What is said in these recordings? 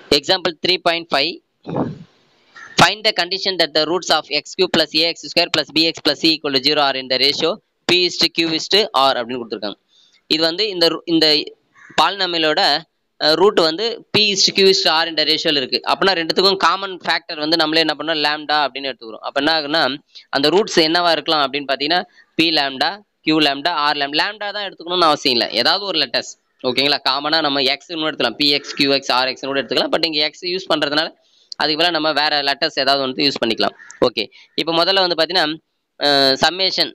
Example 3.5 Find the condition that the roots of x cube plus ax square plus bx plus c equal to 0 are in the ratio p is to q is to r அப்படின்னு கொடுத்துருக்காங்க இது வந்து இந்த ரு- இந்த பாலினாமியலோட root வந்து P is Q is R என்ற ரேஷியோவில் இருக்குது அப்படின்னா ரெண்டுத்துக்கும் காமன் ஃபேக்டர் வந்து நம்மளே என்ன பண்ணோம் லேம்டா அப்படின்னு எடுத்துக்கிறோம் அப்போ என்ன ஆகுன்னா அந்த ரூட்ஸ் என்னவா இருக்கலாம் அப்படின்னு பார்த்தீங்கன்னா P lambda Q lambda R லேம் லேம்டா தான் எடுத்துக்கணும்னு அவசியம் இல்லை ஏதாவது ஒரு லெட்டர்ஸ் ஓகேங்களா காமனாக நம்ம எக்ஸ்னு எடுத்துக்கலாம் பிஎக்ஸ் கியூஎக்ஸ் ஆர்எக்ஸ்னு கூட எடுத்துக்கலாம் பட் இங்கே எக்ஸ் யூஸ் பண்ணுறதுனால அதுக்கு பதிலா நம்ம வேற லெட்டர்ஸ் ஏதாவது வந்து யூஸ் பண்ணிக்கலாம் ஓகே இப்போ முதல்ல வந்து பார்த்தீங்கன்னா சம்மேஷன்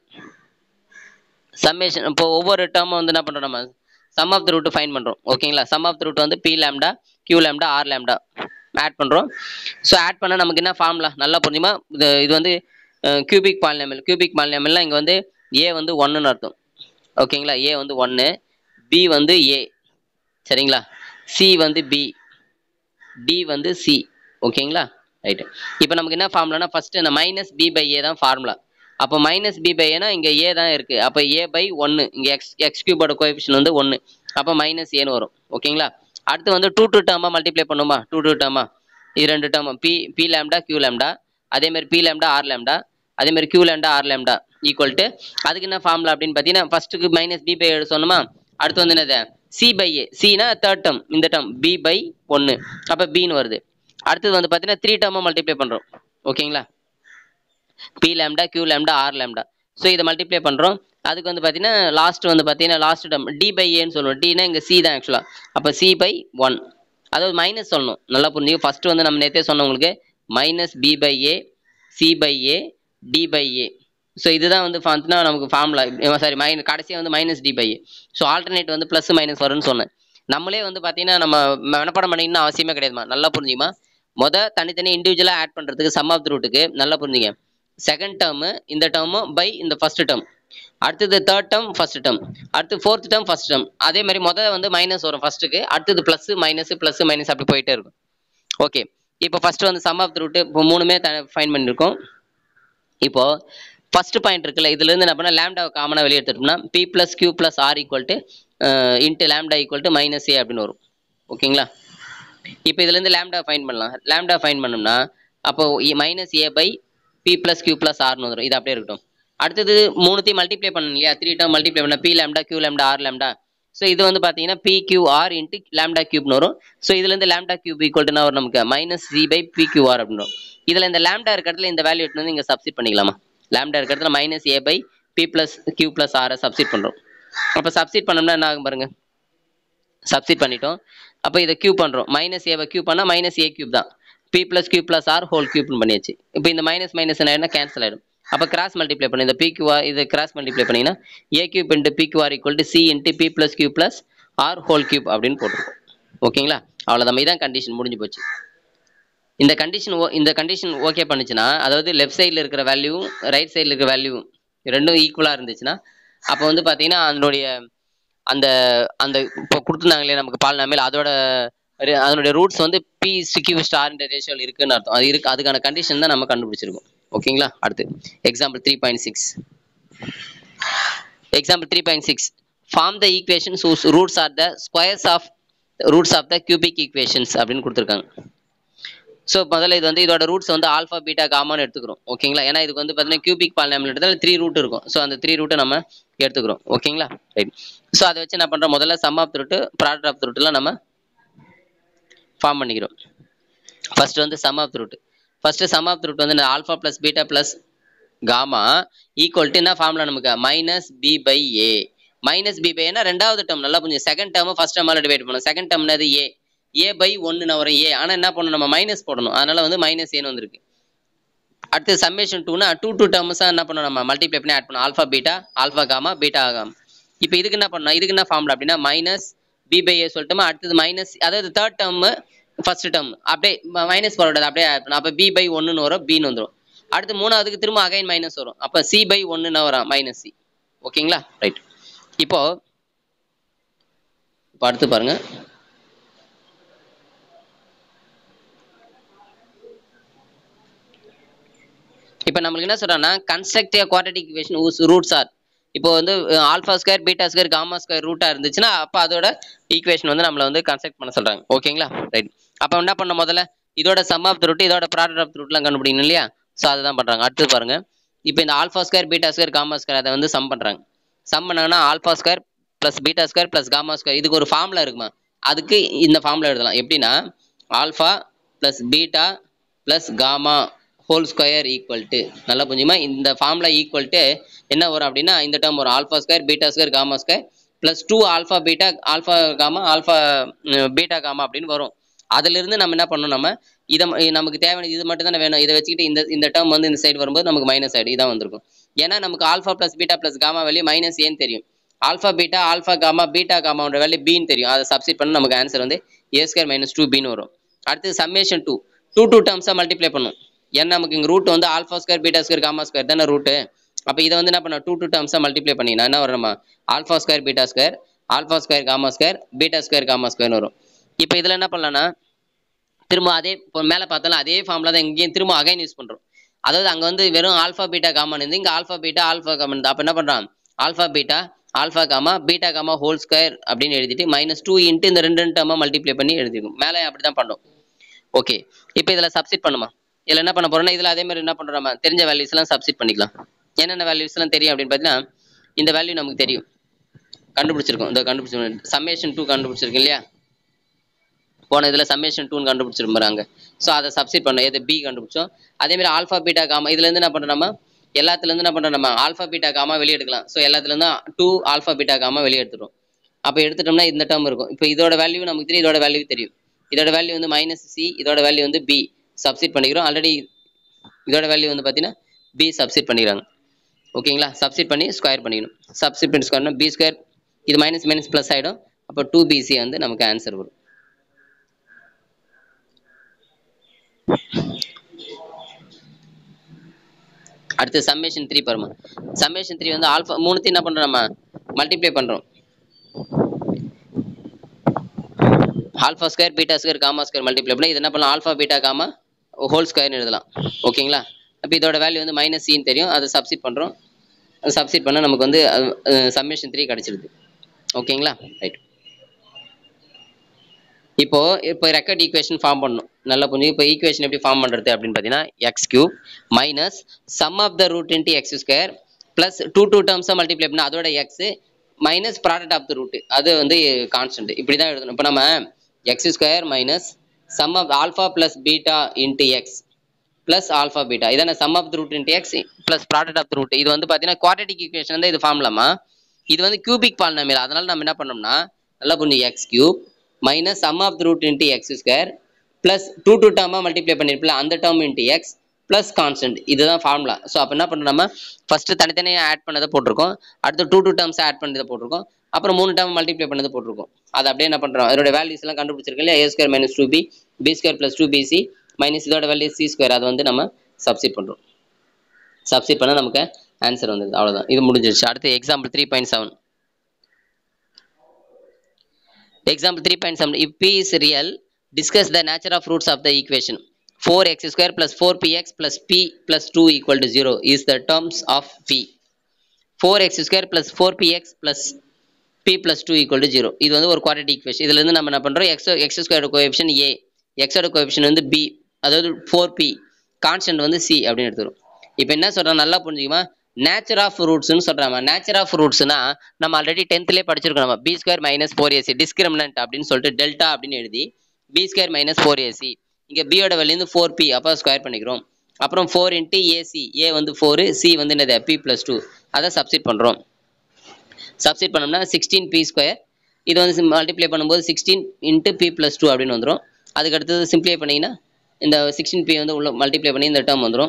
சம்மேஷன் இப்போ ஒவ்வொரு டேர்மும் வந்து என்ன பண்ணுறோம் நம்ம sum of the root fine பண்ணுறோம் ஓகேங்களா சம் ஆஃப் த ரூட் வந்து P lambda Q lambda R lambda add பண்ணுறோம் ஸோ ஆட் பண்ண நமக்கு என்ன ஃபார்முலா நல்லா புரிஞ்சுமா இது இது வந்து கியூபிக் பாலினாமியல் கியூபிக் பாலினாமியல்னா இங்கே வந்து ஏ வந்து ஒன்றுன்னு அர்த்தம் ஓகேங்களா ஏ வந்து ஒன்று பி வந்து ஏ சரிங்களா சி வந்து பி டி வந்து சி ஓகேங்களா ரைட்டு இப்போ நமக்கு என்ன ஃபார்முலானா ஃபர்ஸ்ட் இந்த மைனஸ் பி பை ஏ தான் ஃபார்முலா அப்போ மைனஸ் பி பை ஏனா இங்கே ஏ தான் இருக்குது அப்போ ஏ பை ஒன்று இங்கே எக்ஸ் எக்ஸ் கியூபோட கோஎஃபிஷியன் வந்து ஒன்று அப்போ மைனஸ் ஏன்னு வரும் ஓகேங்களா அடுத்து வந்து டூ டூ டேர்மாக மல்டிப்ளை பண்ணுமா டூ டூ டேர்மா இது ரெண்டு term P P lambda Q lambda அதேமாதிரி பி லேம்டா ஆர் லேம்டா அதேமாதிரி Q lambda R lambda equal to அதுக்கு என்ன ஃபார்முலா அப்படின்னு பார்த்தீங்கன்னா ஃபர்ஸ்ட்டுக்கு மைனஸ் பி பை ஏழு சொன்னோமா அடுத்து வந்து என்னது சி பை ஏ சினா தேர்ட் டேர்ம் இந்த டேர்ம் பி பை ஒன்று அப்போ பின்னு வருது அடுத்தது வந்து பார்த்தீங்கன்னா த்ரீ டேர்மாக மல்டிப்ளை பண்ணுறோம் ஓகேங்களா P lambda Q lambda R lambda so இதை மல்டிப்ளை பண்ணுறோம் அதுக்கு வந்து பார்த்தீங்கன்னா லாஸ்ட் வந்து பார்த்தீங்கன்னா லாஸ்ட் டேர்ம் டி பை ஏன்னு சொல்லுவோம் டினா இங்கே சி தான் ஆக்சுவலாக அப்போ சி பை ஒன் அதாவது மைனஸ் சொல்லணும் நல்லா புரிஞ்சுக்க ஃபர்ஸ்ட் வந்து நம்ம நேற்றே சொன்னவங்களுக்கு minus B by A C by A D by A so இதுதான் வந்து பார்த்தீங்கன்னா நமக்கு ஃபார்முலா சாரி மைனஸ் கடைசியாக வந்து minus D by A so alternate வந்து ப்ளஸ் மைனஸ் வரும்னு சொன்னேன் நம்மளே வந்து பார்த்தீங்கன்னா நம்ம மனப்பாடம் பண்ணிக்கணும்னு அவசியமே கிடையாதுமா நல்லா புரிஞ்சுமா முத தனித்தனி இண்டிவிஜுவலாக ஆட் பண்ணுறதுக்கு சம் ஆஃப் த ரூட்டுக்கு நல்லா புரிஞ்சுங்க செகண்ட் டேர்மு இந்த டேர்மு பை இந்த ஃபர்ஸ்ட் டேர்ம் அடுத்தது தேர்ட் டேர்ம் ஃபர்ஸ்ட் டேர்ம் அடுத்து ஃபோர்த் டேர்ம் ஃபர்ஸ்ட் டேர்ம் அதே மாதிரி முதல்ல வந்து மைனஸ் வரும் ஃபர்ஸ்ட்டுக்கு அடுத்தது ப்ளஸ் மைனஸ் ப்ளஸ் மைனஸ் அப்படி போயிட்டே இருக்கும் ஓகே இப்போ ஃபர்ஸ்ட் வந்து சம் ஆஃப் த ரூட்டு இப்போ மூணுமே ஃபைன் பண்ணியிருக்கோம் இப்போ ஃபர்ஸ்ட் பாயிண்ட் இருக்குல்ல இதுல இருந்து என்ன பண்ணா லேம்டாவை காமனாக வெளியே எடுத்துட்டோம்னா P plus Q plus R equal to into lambda equal to minus A அப்படின்னு வரும் ஓகேங்களா இப்போ இதுல இருந்து லேம்டா ஃபைன் பண்ணலாம் லேம்டா ஃபைன் பண்ணோம்னா அப்போ minus A by P plus Q plus ஆர்னு வந்துடும் இது அப்படியே இருக்கட்டும் அடுத்தது மூணுத்தையும் மல்டிப்ளை பண்ணணும் இல்லையா த்ரீ டேர்ம் மல்டிப்ளை பண்ண P lambda Q lambda R lambda so இது வந்து பார்த்தீங்கன்னா P Q R into lambda கியூப்னு வரும் ஸோ இதுலேருந்து லேம்டா கியூப் ஈக்குவல் வரும் நமக்கு minus C by P Q R அப்படின்னு வரும் இதில் இந்த லேம்டா இருக்கிறதுல இந்த வேல்யூ எடுத்து வந்து இங்கே சப்ஸ்டிட் பண்ணிக்கலாமா லேம்டா இருக்கிறதுல minus A by P plus Q plus ஆரை சப்ஸ்டிட் பண்ணுறோம் அப்போ சப்ஸ்டிட் பண்ணோம்னா என்ன ஆகும் பாருங்க சப்ஸ்டிட் பண்ணிட்டோம் அப்போ இதை கியூப் பண்ணுறோம் மைனஸ் ஏவை கியூப் பண்ணால் மைனஸ் ஏ கியூப் தான் P plus Q plus R whole கியூப்னு பண்ணியாச்சு இப்போ இந்த மைனஸ் மைனஸ் என்ன கேன்சல் ஆகிடும் அப்போ கிராஸ் மல்டிப்ளை பண்ணி இந்த பி கியூஆர் இது கிராஸ் மல்டிப்ளை பண்ணிங்கன்னா A cube into P QR equal to C into P plus Q plus R whole cube அப்படின்னு போட்டிருக்கோம் ஓகேங்களா அவ்வளோதான் இதான் கண்டிஷன் முடிஞ்சு போச்சு இந்த கண்டிஷன் இந்த கண்டிஷன் ஓகே பண்ணுச்சுன்னா அதாவது லெஃப்ட் சைடில் இருக்கிற வேல்யூவும் ரைட் சைடில் இருக்கிற வேல்யூவும் ரெண்டும் ஈக்குவலாக இருந்துச்சுன்னா அப்போ வந்து பார்த்தீங்கன்னா அதனுடைய அந்த அந்த இப்போ கொடுத்துருந்தாங்களே நமக்கு பாலினாமியல் அதோட re- அதனுடைய ரூட்ஸ் வந்து பி கியூ ஸ்டார்ன்ற ரேஷியோவில் இருக்குன்னு அர்த்தம் அது இருக்கு அதுக்கான கண்டிஷன் தான் நம்ம கண்டுபிடிச்சிருக்கோம் ஓகேங்களா அடுத்து example three point six example three point six form the equations whose roots are the squares of roots of the cubic equations அப்படின்னு கொடுத்துருக்காங்க ஸோ முதல்ல இது வந்து இதோட ரூட்ஸ் வந்து ஆல்ஃபா பீட்டா காமான்னு எடுத்துக்கிறோம் ஓகேங்களா ஏன்னா இதுக்கு வந்து பார்த்தீங்கன்னா கியூபிக் பாலினாமியல் எடுத்தால் த்ரீ ரூட் இருக்கும் ஸோ அந்த த்ரீ ரூட்டை நம்ம எடுத்துக்கிறோம் ஓகேங்களா ரைட் ஸோ அதை வச்சு என்ன பண்ணுறோம் முதல்ல sum of root product of ரூட்லாம் நம்ம ஃபார்ம் பண்ணிக்கிறோம் ஃபர்ஸ்ட் வந்து sum of root first sum of root வந்து alpha plus beta plus gamma equal to என்ன ஃபார்முலா நமக்கு minus B by A minus B பை ஏன்னா ரெண்டாவது டேர்ம் நல்லா புரிஞ்சு செகண்ட் டேர்ம் ஃபர்ஸ்ட் டேர்மால டிவைட் பண்ணணும் செகண்ட் டேர்ம் என்னது ஏ ஏ பை ஒன்று வரும் ஏ ஆனால் என்ன பண்ணணும் நம்ம மைனஸ் போடணும் அதனால வந்து மைனஸ் ஏன்னு வந்திருக்கு அடுத்து சம்மேஷன் டூனா டூ டூ டேர்ம்ஸாக என்ன பண்ணணும் நம்ம மல்டிப்ளை பண்ணி ஆட் பண்ணணும் alpha beta alpha gamma beta gamma இப்போ இதுக்கு என்ன பண்ணணும் இதுக்கு என்ன ஃபார்முலா அப்படின்னா மைனஸ் பி பை ஏ சொல்லிட்டோமா அடுத்தது மைனஸ் அதாவது தேர்ட் டேர்ம் ஃபர்ஸ்ட் டேர்ம் அப்படியே மைனஸ் போடக்கூடாது அப்படியே ஆட் பண்ணணும் அப்போ பி பை ஒன்றுன்னு வரும் பின்னு வந்துடும் அடுத்து மூணாவதுக்கு திரும்ப அகைன் மைனஸ் வரும் அப்போ சி பை ஒன்றுன்னு வரும் மைனஸ் சி ஓகேங்களா ரைட் இப்போ இப்போ அடுத்து பாருங்க இப்போ நம்மளுக்கு என்ன சொல்றாங்கன்னா construct quadratic equation whose roots are இப்போ வந்து alpha square beta square gamma square ரூட்டா இருந்துச்சுன்னா அப்போ அதோட ஈக்குவேஷன் வந்து நம்மள வந்து கன்ஸ்ட்ரக்ட் பண்ண சொல்றாங்க ஓகேங்களா ரைட் அப்போ என்ன பண்ண முதல்ல இதோட சம் ஆஃப் த ரூட் இதோட ப்ராடக்ட் ஆஃப் த ரூட்லாம் கண்டுபிடிக்கணும் இல்லையா ஸோ அதுதான் பண்ணுறாங்க அடுத்து பாருங்க இப்போ இந்த alpha square beta square gamma square அதை வந்து சம் பண்ணுறாங்க சம் பண்ணாங்கன்னா alpha square plus beta square plus gamma square இதுக்கு ஒரு ஃபார்முலா இருக்குமா அதுக்கு இந்த ஃபார்முலா எழுதலாம் எப்படின்னா alpha plus beta plus gamma whole square equal to நல்லா புரிஞ்சுமா இந்த ஃபார்முலா ஈக்குவல் டு என்ன வரும் அப்படின்னா இந்த டேர்ம் வரும் alpha square beta square gamma square plus two alpha beta alpha gamma alpha beta gamma அப்படின்னு வரும் அதிலிருந்து நம்ம என்ன பண்ணணும் நம்ம இதை ம- நமக்கு தேவையான இது மட்டும் தானே வேணும் இதை வச்சுக்கிட்டு இந்த இந்த டேர்ம் வந்து இந்த சைடு வரும்போது நமக்கு மைனஸ் சைடு இதான் வந்திருக்கும் ஏன்னா நமக்கு alpha plus beta plus gamma value minus ஏன்னு தெரியும் alpha beta alpha gamma beta காமாவோட வேல்யூ பின்னு தெரியும் அதை சப்ஸ்டிட் பண்ண நமக்கு ஆன்சர் வந்து ஏ ஸ்கொயர் மைனஸ் டூ பின்னு வரும் அடுத்து சம்மேஷன் டூ டூ டூ டேர்ம்ஸாக மல்டிப்ளை பண்ணும் ஏன்னா நமக்கு இங்கே ரூட் வந்து alpha square beta square gamma square தானே ரூட்டு அப்போ இதை வந்து என்ன பண்ண டூ டூ டேர்ம்ஸாக மல்டிப்ளை பண்ணினா என்ன வரும் நம்ம alpha square beta square alpha square gamma square beta square gamma ஸ்கொயர்னு வரும் இப்போ இதில் என்ன பண்ணலாம்னா திரும்ப அதே இப்போ மேலே பார்த்தாலும் அதே ஃபார்முலா தான் இங்கேயும் திரும்ப அகைன் யூஸ் பண்ணுறோம் அதாவது அங்கே வந்து வெறும் ஆல்ஃபா பீட்டா காமன் இருந்து இங்கே ஆல்ஃபா பீட்டா ஆல்ஃபா காமன் இருந்து அப்போ என்ன பண்ணுறான் alpha beta alpha gamma beta gamma whole square அப்படின்னு எழுதிட்டு மைனஸ் டூ இன்ட்டு இந்த ரெண்டு ரெண்டு டேர்மாக மல்டிப்ளை பண்ணி எழுதிருக்கும் மேலே அப்படி தான் பண்ணோம் ஓகே இப்போ இதில் சப்ஸ்டிட் பண்ணுமா இதில் என்ன பண்ண போறோம்னா இதில் அதே மாதிரி என்ன பண்ணுறோம் நம்ம தெரிஞ்ச வேல்யூஸ்லாம் சப்ஸ்டிட் பண்ணிக்கலாம் என்னென்ன வேல்யூஸ்லாம் தெரியும் அப்படின்னு பார்த்தீங்கன்னா இந்த வேல்யூ நமக்கு தெரியும் கண்டுபிடிச்சிருக்கோம் இந்த கண்டுபிடிச்சிருக்கோம் சம்மேஷன் டூ கண்டுபிடிச்சிருக்கோம் இல்லையா போன இதில் சம்மேஷன் டூன்னு கண்டுபிடிச்சிருப்பாங்க ஸோ அதை சப்ஸ்டிட் பண்ணோம் எது பி கண்டுபிடிச்சோம் அதே மாதிரி ஆல்ஃபா பீட்டா காமா இதுலேருந்து என்ன பண்ணுறோம் நம்ம எல்லாத்துலேருந்து என்ன பண்ணுறோம் நம்ம ஆல்ஃபா பீட்டா காமா வெளியே எடுக்கலாம் ஸோ எல்லாத்துலேருந்து டூ ஆல்ஃபா பீட்டா காமா வெளியே எடுத்துடும் அப்போ எடுத்துட்டோம்னா இந்த டேர்ம் இருக்கும் இப்போ இதோட வேல்யூ நமக்கு தெரியும் இதோட வேல்யூ தெரியும் இதோட வேல்யூ வந்து மைனஸ் சி இதோட வேல்யூ வந்து பி சப்ஸ்டிட் பண்ணிக்கிறோம் ஆல்ரெடி இதோட வேல்யூ வந்து பார்த்தீங்கன்னா பி சப்ஸ்டிட் பண்ணிக்கிறாங்க ஓகேங்களா சப்ஸ்டிட் பண்ணி ஸ்கொயர் பண்ணிக்கணும் சப்ஸ்டிட் பண்ணி ஸ்கொயர்னா பி ஸ்கொயர் இது மைனஸ் மைனஸ் ப்ளஸ் ஆகிடும் அப்போ டூ பிசி வந்து நமக்கு ஆன்சர் வரும் அடுத்து சம்மேஷன் த்ரீ பாருமா சம்மேஷன் த்ரீ வந்து ஆல்ஃபா மூணுத்தையும் என்ன பண்ணுறோம் நம்ம மல்டிப்ளை பண்ணுறோம் alpha square beta square gamma square multiply பண்ணி இது என்ன பண்ணலாம் ஆல்ஃபா பீட்டா காமா ஹோல் ஸ்கொயர்னு எழுதலாம் ஓகேங்களா அப்போ இதோட வேல்யூ வந்து மைனஸ் சின்னு தெரியும் அதை சப்ஸ்டிட் பண்ணுறோம் சப்ஸ்டிட் பண்ணால் நமக்கு வந்து சம்மேஷன் த்ரீ கிடச்சிருது ஓகேங்களா ரைட் இப்போ இப்போ ரெக்கார்ட் ஈக்குவேஷன் ஃபார்ம் பண்ணணும் நல்லா புரிஞ்சு இப்போ ஈக்குவேஷன் எப்படி ஃபார்ம் பண்ணுறது அப்படின்னு பார்த்தீங்கன்னா x cube minus sum of the root into x square plus two two டேர்ம்ஸாக மல்டிப்ளை பண்ணால் அதோட x minus product of the root அது வந்து கான்ஸ்டன்ட் இப்படி தான் எழுதணும் இப்போ நம்ம x square minus sum of alpha plus beta into x plus alpha beta இதான sum of the root into x plus product of the root இது வந்து பார்த்தீங்கன்னா குவாட்ரட்டிக் ஈக்குவேஷன் வந்து இது ஃபார்ம்லாமா இது வந்து கியூபிக் பாலினாமியல் அதனால நம்ம என்ன பண்ணோம்னா நல்லா புரிஞ்சு x cube minus sum of the root into x square plus two two டேர்மாக மல்டிப்ளை பண்ணிருப்பல அந்த term into x plus constant இதுதான் ஃபார்முலா ஸோ அப்போ என்ன பண்ணுறோம் நம்ம ஃபஸ்ட்டு தனித்தனியாக ஆட் பண்ணதை போட்டிருக்கோம் அடுத்து டூ டூ டேர்ம்ஸ் ஆட் பண்ணதை போட்டிருக்கோம் அப்புறம் மூணு டேர்ம் மல்டிப்ளை பண்ணது போட்டிருக்கோம் அது அப்படியே என்ன பண்ணுறோம் அதோட வேல்யூஸ் எல்லாம் கண்டுபிடிச்சிருக்கோம் இல்லையா a square minus two b b square plus two b c minus இதோட வேல்யூ சி ஸ்கொயர் அது வந்து நம்ம சப்ஸ்டிட் பண்ணுறோம் சப்ஸ்டிட் பண்ணால் நமக்கு ஆன்சர் வந்தது அவ்வளோதான் இது முடிஞ்சிருச்சு அடுத்து example three point seven Example 3.7 If P is real, discuss the nature of roots of the equation. 4x square plus 4px plus p plus 2 equal to 0 is the terms of P. 4x square plus 4px plus p plus 2 equal to 0 இது வந்து ஒரு quadratic equation இதுல இருந்து நம்ம என்ன பண்றோம் x x square coefficient a x ஓட coefficient வந்து b அதாவது 4p கான்ஸ்டன்ட் வந்து c அப்படின்னு எடுத்துரும் இப்போ என்ன சொல்றோம் நல்லா புரிஞ்சுக்குமா நேச்சர் ஆஃப் ரூட்ஸ்னு சொல்றாங்க நேச்சர் ஆஃப் ரூட்ஸ்னா நம்ம ஆல்ரெடி டென்த்லேயே படிச்சிருக்கோம் நம்ம b square minus four a c discriminant அப்படின்னு சொல்லிட்டு டெல்டா அப்படின்னு எழுதி b square minus four a c இங்கே பியோட வெளியிருந்து ஃபோர் பி அப்போ ஸ்கொயர் பண்ணிக்கிறோம் அப்புறம் ஃபோர் இன்ட்டு ஏசி ஏ வந்து ஃபோரு சி வந்து என்னது பி ப்ளஸ் டூ அதை சப்ஸ்டிட் பண்ணுறோம் சப்ஸ்டிட் பண்ணோம்னா சிக்ஸ்டீன் பி ஸ்கொயர் இது வந்து மல்டிப்ளை பண்ணும்போது sixteen into b plus two அப்படின்னு வந்துடும் அதுக்கு அடுத்தது சிம்ப்ளை பண்ணிங்கன்னா இந்த சிக்ஸ்டீன் பி வந்து உள்ள மல்டிப்ளை பண்ணி இந்த டேர்ம் வந்துடும்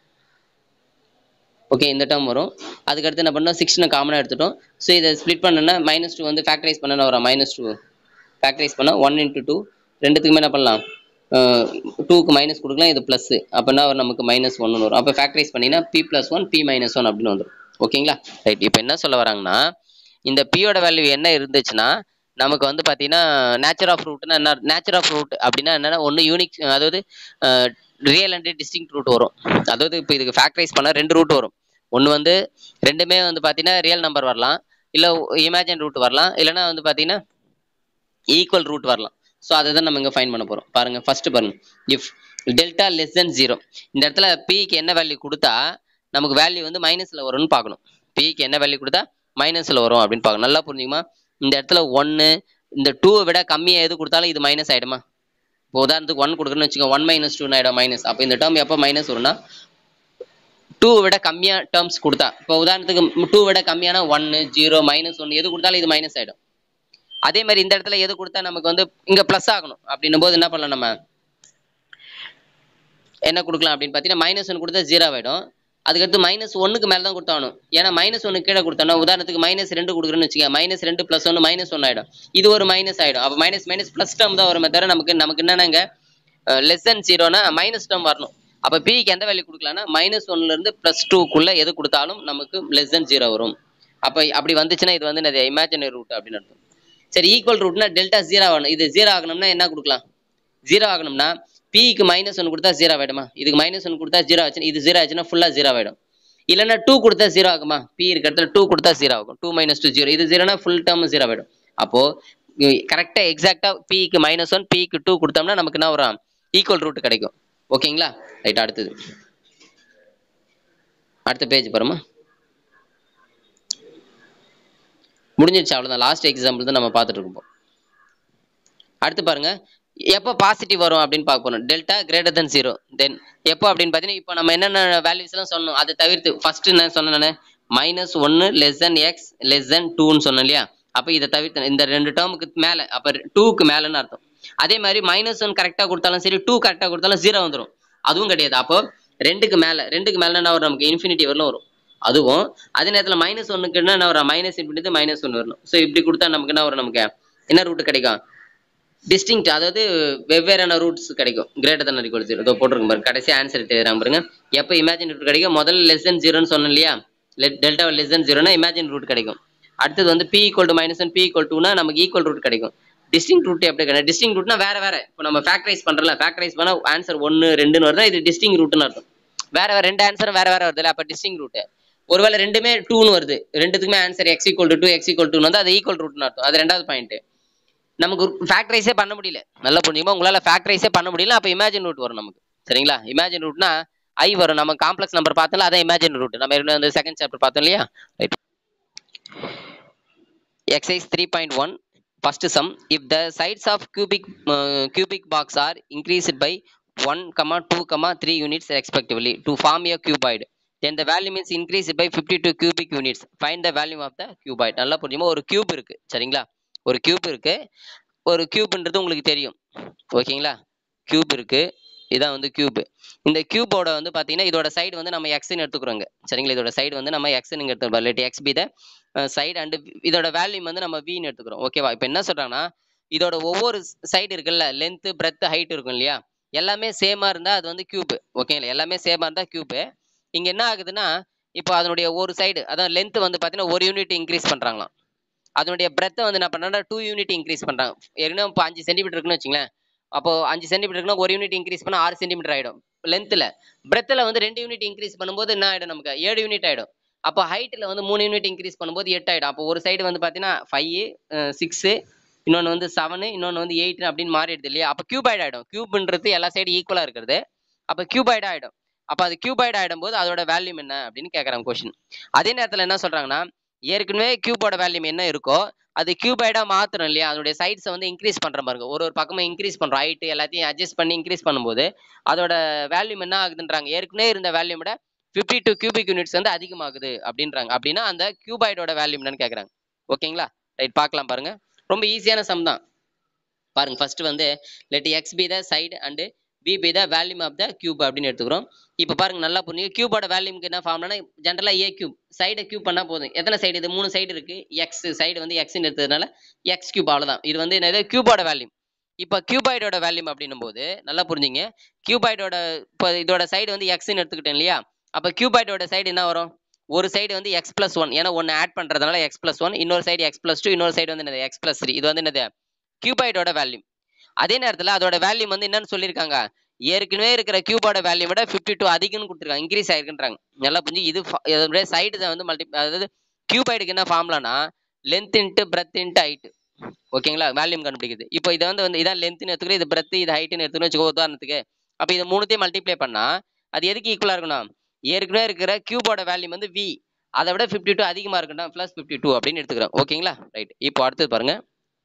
ஓகே இந்த டேர்ம் வரும் அதுக்கடுத்து என்ன பண்ணோம் சிக்ஸ்டினை காமனாக எடுத்துட்டோம் ஸோ இதை ஸ்ப்ளிட் பண்ணோன்னா மைனஸ் டூ வந்து ஃபேக்டரைஸ் பண்ணனா வரும் மைனஸ் டூ ஃபேக்டரைஸ் பண்ணால் ஒன் இன்ட்டு டூ ரெண்டுத்துக்குமே என்ன பண்ணலாம் டூக்கு மைனஸ் கொடுக்கலாம் இது ப்ளஸ்ஸு அப்படின்னா நமக்கு மைனஸ் ஒன்று வரும் அப்போ ஃபேக்டரைஸ் பண்ணிங்கன்னா b plus one b minus one அப்படின்னு வந்துடும் ஓகேங்களா ரைட் இப்போ என்ன சொல்ல வராங்கன்னா இந்த பியோட வேல்யூ என்ன இருந்துச்சுன்னா நமக்கு வந்து பார்த்தீங்கன்னா நேச்சர் ஆஃப் ரூட்னா என்ன நேச்சர் ஆஃப் ரூட் அப்படின்னா என்னன்னா ஒன்று யூனிக் அதாவது ரியல் அண்ட் டிஸ்டிங் ரூட் வரும் அதாவது இப்போ இதுக்கு ஃபேக்டரைஸ் பண்ணால் ரெண்டு ரூட் வரும் ஒன்று வந்து ரெண்டுமே வந்து பார்த்தீங்கன்னா ரியல் நம்பர் வரலாம் இல்லை இமேஜின் ரூட் வரலாம் இல்லைன்னா வந்து பார்த்தீங்கன்னா ஈக்குவல் ரூட் வரலாம் ஸோ அதை தான் நம்ம இங்கே ஃபைன் பண்ண போகிறோம் பாருங்க ஃபர்ஸ்ட் பாருங்க if delta less than zero இந்த இடத்துல பிக்கு என்ன வேல்யூ கொடுத்தா நமக்கு வேல்யூ வந்து மைனஸில் வரும்னு பார்க்கணும் பிக்கு என்ன வேல்யூ கொடுத்தா மைனஸில் வரும் அப்படின்னு பார்க்கணும் நல்லா புரிஞ்சுக்குமா இந்த இடத்துல ஒன்று இந்த டூவை விட கம்மியாக எது கொடுத்தாலும் இது மைனஸ் ஆகிடுமா இப்போ உதாரணத்துக்கு ஒன் கொடுக்குறேன்னு வச்சுக்கோங்க ஒன் மைனஸ் டூ ஆகிடும் மைனஸ் அப்போ இந்த டேர்ம் எப்போ மைனஸ் வரும்னா டூ விட கம்மியாக டேர்ம்ஸ் கொடுத்தா இப்போ உதாரணத்துக்கு டூ விட கம்மியான ஒன்று ஜீரோ மைனஸ் ஒன்று எது கொடுத்தாலும் இது மைனஸ் ஆகிடும் அதே மாதிரி இந்த இடத்துல எது கொடுத்தா நமக்கு வந்து இங்கே ப்ளஸ் ஆகணும் அப்படின்னும் போது என்ன பண்ணலாம் நம்ம என்ன கொடுக்கலாம் அப்படின்னு பார்த்தீங்கன்னா மைனஸ் ஒன் கொடுத்தா ஜீரோ ஆகிடும் அதுக்கடுத்து மைனஸ் ஒன்றுக்கு மேலே தான் கொடுத்தாகணும் ஏன்னா மைனஸ் ஒன்று கீழே கொடுத்தோம்னா உதாரணத்துக்கு மைனஸ் ரெண்டு கொடுக்குறேன்னு வச்சுக்கோங்க மைனஸ் ரெண்டு ப்ளஸ் ஒன்று மைனஸ் ஒன்று ஆகிடும் இது ஒரு மைனஸ் ஆகிடும் அப்போ மைனஸ் மைனஸ் ப்ளஸ் டேர்ம் தான் வருமே தவிர நமக்கு நமக்கு என்னென்னங்க லெஸ் தென் ஜீரோனா மைனஸ் டேர்ம் வரணும் அப்போ பிக்கு எந்த வேல்யூ கொடுக்கலாம்னா மைனஸ் ஒன்லேருந்து ப்ளஸ் டூக்குள்ளே எது கொடுத்தாலும் நமக்கு லெஸ் தென் ஜீரோ வரும் அப்போ அப்படி வந்துச்சுன்னா இது வந்து என்னது இமேஜினரி ரூட் அப்படின்னு அர்த்தம் சரி ஈக்குவல் ரூட்னா டெல்டா ஜீரோ ஆகணும் இது ஜீரோ ஆகணும்னா என்ன கொடுக்கலாம் ஜீரோ ஆகணும்னா பிக்கு மைனஸ் ஒன் கொடுத்தா ஜீரோ ஆகிடுமா இதுக்கு மைனஸ் ஒன் கொடுத்தா ஜீரோ ஆச்சுன்னா இது ஜீரோ ஆச்சுன்னா ஃபுல்லாக ஜீரோ ஆகிடும் இல்லைன்னா டூ கொடுத்தா ஜீரோ ஆகுமா பி இருக்க இடத்துல டூ கொடுத்தா ஜீரோ ஆகும் டூ மைனஸ் டூ ஜீரோ இது ஜீரோனா ஃபுல் டேர்ம் ஜீரோ ஆகிடும் அப்போது கரெக்டாக எக்ஸாக்டாக பிக்கு மைனஸ் ஒன் பிக்கு டூ கொடுத்தோம்னா நமக்கு என்ன வரும் ஈக்குவல் ரூட் கிடைக்கும் ஓகேங்களா ரைட் அடுத்தது அடுத்த பேஜ் பாருமா முடிஞ்சிருச்சு அவ்வளோதான் லாஸ்ட் எக்ஸாம்பிள் தான் நம்ம பார்த்துட்டு இருக்கோம் அடுத்து பாருங்க எப்போ பாசிட்டிவ் வரும் அப்படின்னு பார்க்க போறோம் delta greater than zero then எப்போ அப்படின்னு பார்த்தீங்கன்னா இப்போ நம்ம என்னென்ன வேல்யூஸ் எல்லாம் சொன்னோம் அதை தவிர்த்து ஃபர்ஸ்ட் என்ன சொன்னேன் நான் மைனஸ் ஒன்று less than x less than டூன்னு சொன்னேன் இல்லையா அப்போ இதை தவிர்த்து இந்த ரெண்டு டேர்முக்கு மேலே அப்போ டூக்கு மேலேன்னு அர்த்தம் அதே மாதிரி மைனஸ் ஒன் கரெக்டாக கொடுத்தாலும் சரி டூ கரெக்டாக கொடுத்தாலும் ஜீரோ வந்துடும் அதுவும் கிடையாது அப்போ ரெண்டுக்கு மேலே ரெண்டுக்கு மேலே என்ன வரும் நமக்கு இன்ஃபினிட்டி வரலும் வரும் அதுவும் அதே நேரத்தில் மைனஸ் ஒன்றுக்கு என்ன வரும் மைனஸ் இன்ஃபினிட்டி மைனஸ் ஒன்று வரணும் ஸோ இப்படி கொடுத்தா நமக்கு என்ன வரும் நமக்கு என்ன ரூட் கிடைக்கும் டிஸ்டிங்க்ட் அதாவது வெவ்வேறான ரூட்ஸ் கிடைக்கும் கிரேட்டர் தன் ஈக்குவல் ஜீரோ இதோ போட்டிருக்கும் பாருங்க கடைசி ஆன்சர் தெரியுறாங்க பாருங்க எப்போ இமேஜின் ரூட் கிடைக்கும் முதல்ல லெஸ் தென் ஜீரோன்னு சொன்னோம் இல்லையா டெல்டா லெஸ் தென் ஜீரோனா இமேஜின் ரூட் கிடைக்கும் அடுத்தது வந்து b equal to minus one b equal டூனா நமக்கு ஈக்குவல் ரூட் கிடைக்கும் டிஸ்டிங் ரூட் எப்படி கிடைக்கும் டிஸ்டிங் ரூட்னா வேற வேற இப்போ நம்ம ஃபேக்டரைஸ் பண்றோம்ல ஃபேக்டரைஸ் பண்ணா ஆன்சர் ஒன்று ரெண்டுன்னு வருதா இது டிஸ்டிங் ரூட்னு அர்த்தம் வேற வேற ரெண்டு ஆன்சரும் வேற வேற வருதுல்ல அப்போ டிஸ்டிங் ரூட் ஒருவேளை ரெண்டுமே டூன்னு வருது ரெண்டுத்துக்குமே answer x equal to two x equal two வந்து அது ஈக்குவல் ரூட்னு அர்த்தம் அது ரெண்டாவது பாயிண்ட் நமக்கு ஃபேக்டரைஸே பண்ண முடியல நல்லா புரிஞ்சுக்கோ உங்களால ஃபேக்டரைஸே பண்ண முடியல அப்போ இமேஜின் ரூட் வரும் நமக்கு சரிங்களா இமேஜின் ரூட்னா ஐ வரும் நம்ம காம்ப்ளெக்ஸ் நம்பர் பார்த்தோம்ல அதான் இமேஜின் ரூட் நம்ம ஏற்கனவே வந்து செகண்ட் சாப்டர் பார்த்தோம் இல்லையா right exercise 3.1 first sum if the sides of cubic uh, cubic box are increased by 1 comma 2 comma 3 units respectively to form a cuboid then the value means increased by 52 cubic units find the value of the cuboid நல்லா புரியுமா ஒரு cube இருக்கு சரிங்களா ஒரு cube இருக்கு ஒரு கியூப்ன்றது உங்களுக்கு தெரியும் ஓகேங்களா கியூப் இருக்கு இதான் வந்து கியூப் இந்த கியூபோட வந்து பாத்தீங்கன்னா இதோட சைடு வந்து நம்ம எக்ஸ்ன்னு எடுத்துக்கிறோங்க சரிங்களா இதோட சைடு வந்து நம்ம எக்ஸ்ன்னு எடுத்துக்கிறோம் இல்லாட்டி x be the side and இதோட வேல்யூம் வந்து நம்ம வின்னு எடுத்துக்கிறோம் ஓகேவா இப்போ என்ன சொல்றாங்கன்னா இதோட ஒவ்வொரு சைடு இருக்குல்ல லென்த் பிரெத் ஹைட் இருக்கும் இல்லையா எல்லாமே சேமா இருந்தா அது வந்து கியூப் ஓகேங்களா எல்லாமே சேமா இருந்தா கியூப் இங்க என்ன ஆகுதுன்னா இப்போ அதனுடைய ஒரு சைடு அதான் லென்த் வந்து பாத்தீங்கன்னா ஒரு யூனிட் இன்க்ரீஸ் பண்றாங்களாம் அதனுடைய பிரெத்தை வந்து என்ன பண்றாங்கன்னா டூ யூனிட் இன்க்ரீஸ் பண்றாங்க ஏற்கனவே இப்போ அஞ்சு சென்டிமீட்டர் இருக்குன்னு வச்சுங்களேன் அப்போ அஞ்சு சென்டிமீட்டர் இருக்குன்னா ஒரு யூனிட் இன்க்ரீஸ் பண்ணா ஆறு சென்டிமீட்டர் ஆயிடும் லென்த்தில் பிரெத்தில் வந்து ரெண்டு யூனிட் இன்க்ரீஸ் பண்ணும்போது என்ன ஆயிடும் நமக்கு ஏழு யூனிட் ஆயிடும் அப்போ ஹைட்டில் வந்து மூணு யூனிட் இன்க்ரீஸ் பண்ணும்போது எட்டு ஆயிடும் அப்போ ஒரு சைடு வந்து பார்த்தீங்கன்னா ஃபைவ் சிக்ஸு இன்னொன்று வந்து செவனு இன்னொன்று வந்து எயிட் அப்படின்னு மாறிடுது இல்லையா அப்போ கியூபாய்டு ஆயிடும் கியூப்ன்றது எல்லா சைடு ஈக்குவலாக இருக்கிறது அப்போ கியூபாய்டு ஆயிடும் அப்போ அது கியூபாய்டு ஆயிடும் போது அதோட வேல்யூம் என்ன அப்படின்னு கேட்குறாங்க கொஷின் அதே நேரத்தில் என்ன சொல்றாங்கன்னா ஏற்கனவே கியூபோட வேல்யூம் என்ன இருக்கோ அது கியூபாய்டா மாத்திரம் இல்லையா அதனுடைய சைட்ஸை வந்து இன்க்ரீஸ் பண்ற பாருங்க ஒரு ஒரு பக்கமா இன்க்ரீஸ் பண்றோம் ஹைட் எல்லாத்தையும் அட்ஜஸ்ட் பண்ணி இன்க்ரீஸ் பண்ணும்போது அதோட வேல்யூம் என்ன ஆகுதுன்றாங்க ஏற்கனவே இருந்த வேல்யூம் விட ஃபிஃப்டி டூ கியூபிக் யூனிட்ஸ் வந்து அதிகமாகுது அப்படின்றாங்க அப்படின்னா அந்த கியூபாய்டோட வேல்யூம் என்னன்னு கேட்குறாங்க ஓகேங்களா ரைட் பார்க்கலாம் பாருங்க ரொம்ப ஈஸியான சம் தான் பாருங்க ஃபர்ஸ்ட் வந்து let x be the side and be be the volume of the cube அப்படின்னு எடுத்துக்கிறோம் இப்போ பாருங்க நல்லா புரிஞ்சுங்க கியூபோட வேல்யூம்க்கு என்ன ஃபார்ம்னா ஜென்ரலாக ஏ கியூப் சைடை கியூப் பண்ணால் போதும் எத்தனை சைடு இது மூணு சைடு இருக்கு எக்ஸ் சைடு வந்து எக்ஸ்ன்னு எடுத்ததுனால எக்ஸ் கியூப் அவ்வளோதான் இது வந்து என்னது கியூபோட வேல்யூம் இப்போ கியூபாய்டோட வேல்யூம் அப்படின்னும் போது நல்லா புரிஞ்சுங்க கியூபாய்டோட இப்போ இதோட சைடு வந்து எக்ஸ்ன்னு எடுத்துக்கிட்டேன் இல்லையா அப்போ கியூபாய்டோட சைடு என்ன வரும் ஒரு சைடு வந்து எக்ஸ் பிளஸ் ஒன் ஏன்னா ஒன்று ஆட் பண்ணுறதுனால எக்ஸ் பிளஸ் ஒன் இன்னொரு சைடு எக்ஸ் பிளஸ் டூ இன்னொரு சைடு வந்து என்னது எக்ஸ் பிளஸ் த்ரீ இது வந்து என்னது கியூபாய்டோட வேல்யூம் அதே நேரத்தில் அதோட வேல்யூம் வந்து என்னன்னு சொல்லியிருக்காங்க ஏற்கனவே இருக்கிற கியூபோட வேல்யூ விட ஃபிஃப்டி டூ அதிகம்னு கொடுத்துருக்காங்க இன்க்ரீஸ் ஆயிருக்குன்றாங்க நல்லா புரிஞ்சு இது இதோட சைடு வந்து மல்டி அதாவது கியூபாய்டுக்கு என்ன ஃபார்ம்லானா length into breadth into height ஓகேங்களா வேல்யூம் கண்டுபிடிக்குது இப்போ இதை வந்து வந்து இதான் லென்த்னு எடுத்துக்கிறோம் இது பிரெத் இது ஹைட்னு எடுத்துக்கணும் வச்சுக்கோ உதாரணத்துக்கு அப்போ இது மூணுத்தையும் மல்டிப்ளை பண்ணா அது எதுக்கு ஈக்குவலாக இருக்கணும் ஏற்கனவே இருக்கிற கியூபோட வேல்யூம் வந்து வி அதை விட ஃபிஃப்டி டூ அதிகமாக இருக்கணும் ப்ளஸ் ஃபிஃப்டி டூ அப்படின்னு எடுத்துக்கிறோம் ஓகேங்களா ரைட் இப்போ அடுத்தது பாருங்க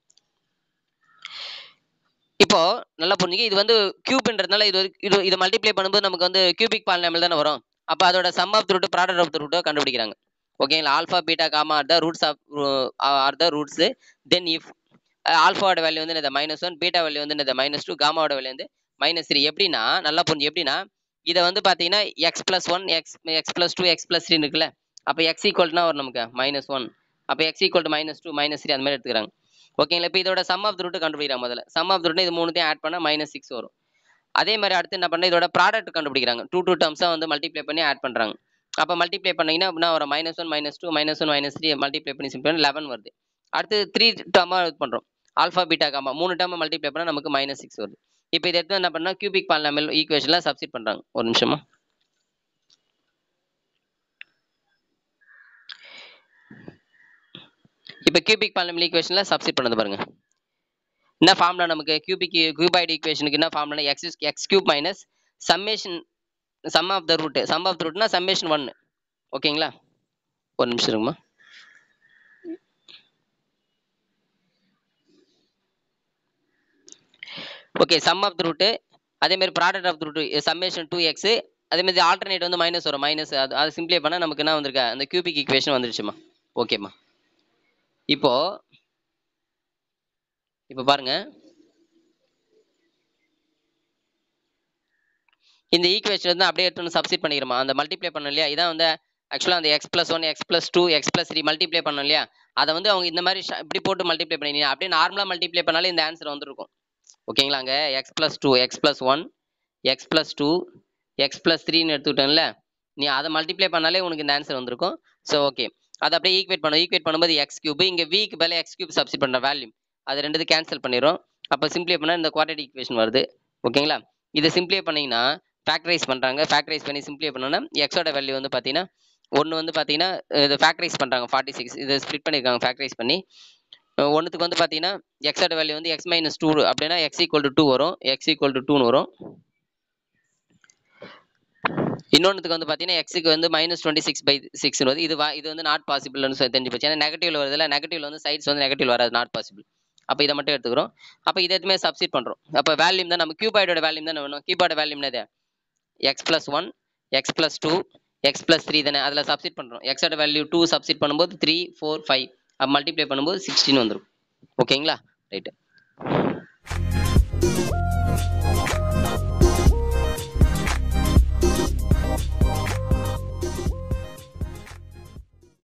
இப்போ நல்லா புரிஞ்சுங்க இது வந்து கியூப்ன்றதுனால இது ஒரு- இது இதை மல்டிப்ளை பண்ணும்போது நமக்கு வந்து கியூபிக் பாலினாமியல் தானே வரும் அப்போ அதோட sum of the root product of the ரூட்டோ கண்டுபிடிக்கிறாங்க ஓகேங்களா alpha beta gamma are the roots of are the roots then if ஆல்ஃபாவோட வேல்யூ வந்து இந்த மைனஸ் ஒன் பீட்டா வேல்யூ வந்து இந்த மைனஸ் டூ காமாவோட வேல்யூ வந்து மைனஸ் த்ரீ எப்படின்னா நல்லா புரிஞ்சு எப்படின்னா இதை வந்து பார்த்தீங்கன்னா x plus one x x plus two x plus three இருக்குல்ல அப்போ எக்ஸ் ஈக்குவல்னா வரும் நமக்கு மைனஸ் ஒன் அப்போ X equal to minus two minus three அந்த மாதிரி எடுத்துக்கிறாங்க ஓகேங்களா இப்போ இதோட சம் ஆஃப் த ரூட் கண்டுபிடிக்கிறாங்க முதல்ல சம் ஆஃப் த ரூட் இது மூணுத்தையும் ஆட் பண்ணால் மைனஸ் சிக்ஸ் வரும் அதே மாதிரி அடுத்து என்ன பண்ண இதோட ப்ராடக்ட் கண்டுபிடிக்கிறாங்க டூ டூ டர்ம்ஸாக வந்து மல்டிப்ளை பண்ணி ஆட் பண்ணுறாங்க அப்போ மல்டிப்ளை பண்ணீங்கன்னா அப்படின்னா ஒரு minus one minus two minus one minus three multiply பண்ணி சிம்பிள் லெவன் வருது அடுத்து த்ரீ டர்மாக இது பண்ணுறோம் ஆல்ஃபா பீட்டா காமா மூணு டர்ம் மல்டிப்ளை பண்ணால் நமக்கு மைனஸ் சிக்ஸ் வருது இப்போ இதை எடுத்து என்ன பண்ணால் கியூபிக் பாலினாமியல் ஈக்குவேஷனில் சப்ஸ்டிட் பண்ணுறாங்க ஒரு நிமிஷமா இப்போ கியூபிக் பாலினாமியல் ஈக்குவேஷனில் சப்ஸ்டிட் பண்ணது பாருங்க என்ன ஃபார்முலா நமக்கு கியூபிக் கியூபாய்டு ஈக்குவேஷனுக்கு என்ன formula x x cube minus summation sum of the root sum of the ரூட்னா சம்மேஷன் ஒன் ஓகேங்களா ஒரு நிமிஷம் இருங்கம்மா okay sum of the root அதே மாதிரி product of the root summation two x அதே மாதிரி ஆல்டர்னேட் வந்து மைனஸ் வரும் மைனஸ் அது அது சிம்ப்ளை பண்ணால் நமக்கு என்ன வந்திருக்கா அந்த கியூபிக் ஈக்குவேஷன் வந்துருச்சுமா ஓகேம்மா இப்போ இப்போ பாருங்க இந்த ஈக்குவேஷன் வந்து அப்படியே எடுத்து சப்ஸ்டிட் பண்ணிக்கிறோமா அந்த மல்டிப்ளை பண்ணோம் இல்லையா இதான் வந்து ஆக்சுவலாக அந்த x plus one x plus two x plus three multiply பண்ணோம் இல்லையா அதை வந்து அவங்க இந்த மாதிரி ஷ- இப்படி போட்டு மல்டிப்ளை பண்ணி அப்படியே நார்மலாக மல்டிப்ளை பண்ணாலே இந்த ஆன்சர் வந்துருக்கும் ஓகேங்களா அங்கே x plus two x plus one x plus two x plus த்ரீன்னு எடுத்துக்கிட்டேன்ல நீ அதை மல்டிப்ளை பண்ணாலே உனக்கு இந்த ஆன்சர் வந்திருக்கும் ஸோ ஓகே அதை அப்படியே ஈக்குவேட் பண்ணும் ஈக்குவேட் பண்ணும்போது எக்ஸ் கியூப் இங்கே வீக்கு பதில் எக்ஸ் கியூப் சப்ஸ்டிட் பண்ணுற வேல்யூ அது ரெண்டு கேன்சல் பண்ணிடும் அப்போ சிம்ப்ளை பண்ணால் இந்த குவாட்ரேட்டிக் ஈக்குவேஷன் வருது ஓகேங்களா இதை சிம்ப்ளை பண்ணீங்கன்னா ஃபேக்டரைஸ் பண்ணுறாங்க ஃபேக்டரைஸ் பண்ணி சிம்ப்ளை பண்ணோன்னா எக்ஸோட வேல்யூ வந்து பார்த்தீங்கன்னா ஒன்று வந்து பார்த்தீங்கன்னா இது ஃபேக்டரைஸ் பண்ணுறாங்க ஃபார்ட்டி சிக்ஸ் இதை ஸ்ப்ளிட் பண்ணியிருக்காங்க ஃபேக்டரைஸ் பண்ணி ஒன்றுத்துக்கு வந்து பார்த்தீங்கன்னா எக்ஸோட வேல்யூ வந்து எக்ஸ் மைனஸ் டூ அப்படின்னா எக்ஸ் ஈக்குவல் டு டூ வரும் எக்ஸ் ஈக்குவல் டு டூன்னு வரும் இன்னொன்றுக்கு வந்து பார்த்தீங்கன்னா எக்ஸுக்கு வந்து minus twenty six by six வருது இது வா- இது வந்து நாட் பாசிபிள்னு சொல்லி தெரிஞ்சு போச்சு ஏன்னா நெகட்டிவ்ல வருதுல நெகட்டிவ்ல வந்து சைட்ஸ் வந்து நெகட்டிவ் வராது நாட் பாசிபிள் அப்போ இதை மட்டும் எடுத்துக்கிறோம் அப்போ இதை எதுவுமே சப்ஸ்டிட் பண்ணுறோம் அப்போ வேல்யூம் தான் நம்ம கியூபாய்டோட வேல்யூம் தானே வேணும் கியூபாய்டு வேல்யூம் என்னது x plus one x plus two x plus three தானே அதில் சப்ஸ்டிட் பண்ணுறோம் எக்ஸோட வேல்யூ டூ சப்ஸ்டிட் பண்ணும்போது த்ரீ ஃபோர் ஃபைவ் அப்போ மல்டிப்ளை பண்ணும்போது சிக்ஸ்டீன் வந்துடும் ஓகேங்களா ரைட்டு